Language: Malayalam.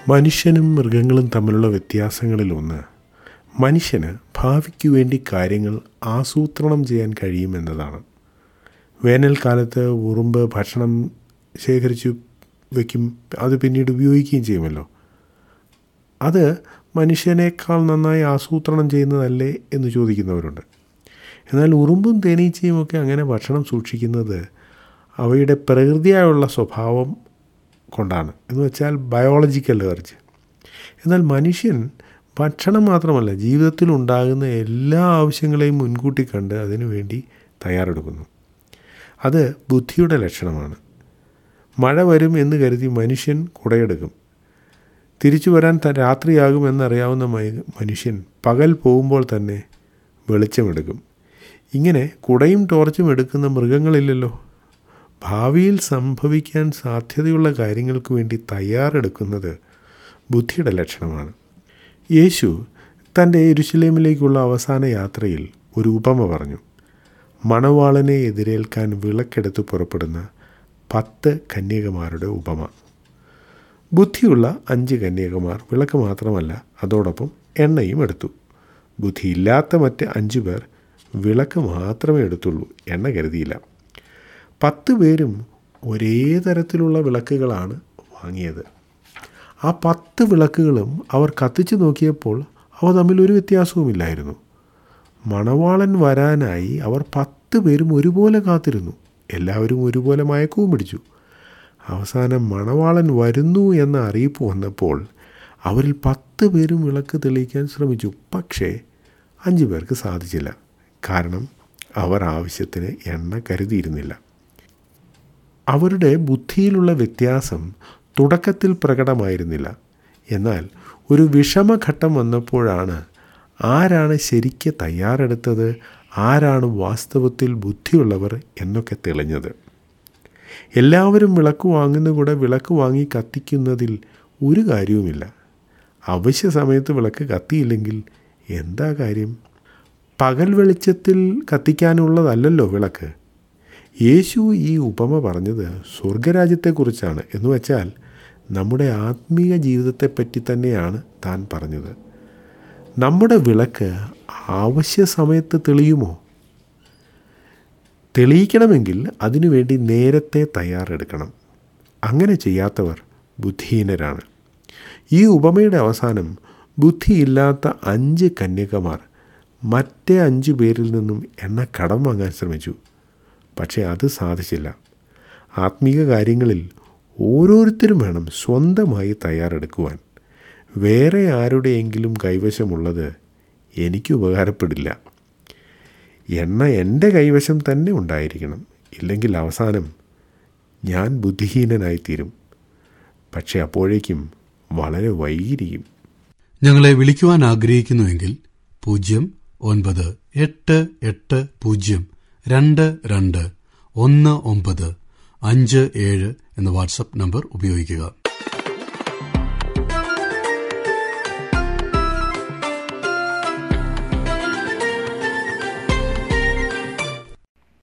മനുഷ്യനും മൃഗങ്ങളും തമ്മിലുള്ള വ്യത്യാസങ്ങളിലൊന്ന് മനുഷ്യന് ഭാവിക്ക് വേണ്ടി കാര്യങ്ങൾ ആസൂത്രണം ചെയ്യാൻ കഴിയുമെന്നതാണ് വേനൽക്കാലത്ത് ഉറുമ്പ് ഭക്ഷണം ശേഖരിച്ചു വയ്ക്കും അത് പിന്നീട് ഉപയോഗിക്കുകയും ചെയ്യുമല്ലോ അത് മനുഷ്യനേക്കാൾ നന്നായി ആസൂത്രണം ചെയ്യുന്നതല്ലേ എന്ന് ചോദിക്കുന്നവരുണ്ട് എന്നാൽ ഉറുമ്പും തേനീച്ചയും ഒക്കെ അങ്ങനെ ഭക്ഷണം സൂക്ഷിക്കുന്നത് അവയുടെ പ്രകൃതിയായുള്ള സ്വഭാവം കൊണ്ടാണ് എന്ന് വെച്ചാൽ ബയോളജിക്കൽ എർജ് എന്നാൽ മനുഷ്യൻ ഭക്ഷണം മാത്രമല്ല ജീവിതത്തിൽ ഉണ്ടാകുന്ന എല്ലാ ആവശ്യങ്ങളെയും മുൻകൂട്ടി കണ്ട് അതിനുവേണ്ടി തയ്യാറെടുക്കുന്നു അത് ബുദ്ധിയുടെ ലക്ഷണമാണ് മഴ വരും എന്ന് കരുതി മനുഷ്യൻ കുടയെടുക്കും തിരിച്ചു വരാൻ ത രാത്രിയാകുമെന്നറിയാവുന്ന മനുഷ്യൻ പകൽ പോകുമ്പോൾ തന്നെ വെളിച്ചമെടുക്കും ഇങ്ങനെ കുടയും ടോർച്ചും എടുക്കുന്ന മൃഗങ്ങളില്ലല്ലോ ഭാവിയിൽ സംഭവിക്കാൻ സാധ്യതയുള്ള കാര്യങ്ങൾക്ക് വേണ്ടി തയ്യാറെടുക്കുന്നത് ബുദ്ധിയുടെ ലക്ഷണമാണ് യേശു തൻ്റെ എരുശലേമിലേക്കുള്ള അവസാന യാത്രയിൽ ഒരു ഉപമ പറഞ്ഞു മണവാളനെ എതിരേൽക്കാൻ വിളക്കെടുത്ത് പുറപ്പെടുന്ന പത്ത് കന്യകമാരുടെ ഉപമ ബുദ്ധിയുള്ള അഞ്ച് കന്യകമാർ വിളക്ക് മാത്രമല്ല അതോടൊപ്പം എണ്ണയും എടുത്തു ബുദ്ധിയില്ലാത്ത മറ്റ് അഞ്ചു പേർ വിളക്ക് മാത്രമേ എടുത്തുള്ളൂ എണ്ണ കരുതിയില്ല പത്ത് പേരും ഒരേ തരത്തിലുള്ള വിളക്കുകളാണ് വാങ്ങിയത് ആ പത്ത് വിളക്കുകളും അവർ കത്തിച്ചു നോക്കിയപ്പോൾ അവ തമ്മിൽ ഒരു വ്യത്യാസവുമില്ലായിരുന്നു മണവാളൻ വരാനായി അവർ പത്ത് പേരും ഒരുപോലെ കാത്തിരുന്നു എല്ലാവരും ഒരുപോലെ മയക്കവും പിടിച്ചു അവസാനം മണവാളൻ വരുന്നു എന്ന അറിയിപ്പ് വന്നപ്പോൾ അവരിൽ പത്ത് പേരും വിളക്ക് തെളിയിക്കാൻ ശ്രമിച്ചു പക്ഷേ അഞ്ചു പേർക്ക് സാധിച്ചില്ല കാരണം അവർ ആവശ്യത്തിന് എണ്ണ കരുതിയിരുന്നില്ല അവരുടെ ബുദ്ധിയിലുള്ള വ്യത്യാസം തുടക്കത്തിൽ പ്രകടമായിരുന്നില്ല എന്നാൽ ഒരു വിഷമഘട്ടം വന്നപ്പോഴാണ് ആരാണ് ശരിക്ക് തയ്യാറെടുത്തത് ആരാണ് വാസ്തവത്തിൽ ബുദ്ധിയുള്ളവർ എന്നൊക്കെ തെളിഞ്ഞത് എല്ലാവരും വിളക്ക് വാങ്ങുന്ന കൂടെ വിളക്ക് വാങ്ങി കത്തിക്കുന്നതിൽ ഒരു കാര്യവുമില്ല അവശ്യ സമയത്ത് വിളക്ക് കത്തിയില്ലെങ്കിൽ എന്താ കാര്യം പകൽ വെളിച്ചത്തിൽ കത്തിക്കാനുള്ളതല്ലല്ലോ വിളക്ക് യേശു ഈ ഉപമ പറഞ്ഞത് സ്വർഗരാജ്യത്തെക്കുറിച്ചാണ് എന്ന് വെച്ചാൽ നമ്മുടെ ആത്മീയ ജീവിതത്തെപ്പറ്റി തന്നെയാണ് താൻ പറഞ്ഞത് നമ്മുടെ വിളക്ക് ആവശ്യ സമയത്ത് തെളിയുമോ തെളിയിക്കണമെങ്കിൽ അതിനുവേണ്ടി നേരത്തെ തയ്യാറെടുക്കണം അങ്ങനെ ചെയ്യാത്തവർ ബുദ്ധിഹീനരാണ് ഈ ഉപമയുടെ അവസാനം ബുദ്ധിയില്ലാത്ത അഞ്ച് കന്യകമാർ മറ്റേ അഞ്ചു പേരിൽ നിന്നും എണ്ണ കടം വാങ്ങാൻ ശ്രമിച്ചു പക്ഷേ അത് സാധിച്ചില്ല ആത്മീക കാര്യങ്ങളിൽ ഓരോരുത്തരും വേണം സ്വന്തമായി തയ്യാറെടുക്കുവാൻ വേറെ ആരുടെയെങ്കിലും കൈവശമുള്ളത് എനിക്ക് ഉപകാരപ്പെടില്ല എണ്ണ എൻ്റെ കൈവശം തന്നെ ഉണ്ടായിരിക്കണം ഇല്ലെങ്കിൽ അവസാനം ഞാൻ ബുദ്ധിഹീനനായിത്തീരും പക്ഷെ അപ്പോഴേക്കും വളരെ വൈകിരിക്കും ഞങ്ങളെ വിളിക്കുവാൻ ആഗ്രഹിക്കുന്നുവെങ്കിൽ പൂജ്യം ഒൻപത് എട്ട് എട്ട് പൂജ്യം രണ്ട് രണ്ട് ഒന്ന് ഒമ്പത് അഞ്ച് ഏഴ് എന്ന വാട്സപ്പ് നമ്പർ ഉപയോഗിക്കുക